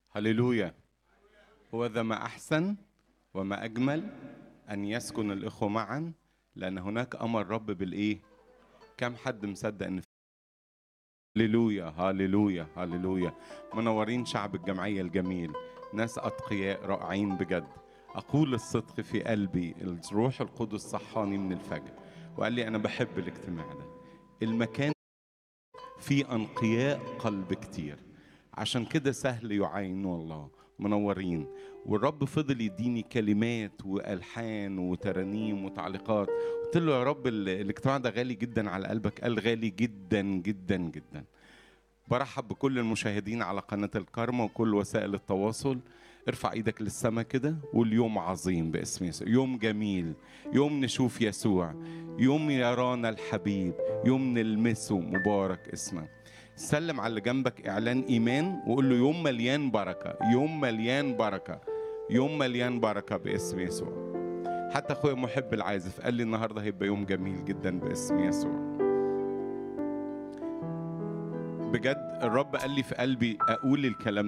هللويا هو ذا ما أحسن وما أجمل أن يسكن الإخوة معا لأن هناك أمر رب بالإيه؟ كم حد مصدق إن هللويا هللويا هللويا منورين شعب الجمعية الجميل ناس أتقياء رائعين بجد أقول الصدق في قلبي الروح القدس صحاني من الفجر وقال لي أنا بحب الاجتماع ده المكان فيه أنقياء قلب كتير عشان كده سهل يعينوا الله منورين والرب فضل يديني كلمات والحان وترانيم وتعليقات قلت له يا رب ال- الاجتماع ده غالي جدا على قلبك قال غالي جدا جدا جدا برحب بكل المشاهدين على قناة الكارما وكل وسائل التواصل ارفع ايدك للسماء كده واليوم عظيم باسم يسوع يوم جميل يوم نشوف يسوع يوم يرانا الحبيب يوم نلمسه مبارك اسمه سلم على اللي جنبك اعلان ايمان وقول له يوم مليان بركه يوم مليان بركه يوم مليان بركه باسم يسوع حتى اخويا محب العازف قال لي النهارده هيبقى يوم جميل جدا باسم يسوع بجد الرب قال لي في قلبي اقول الكلام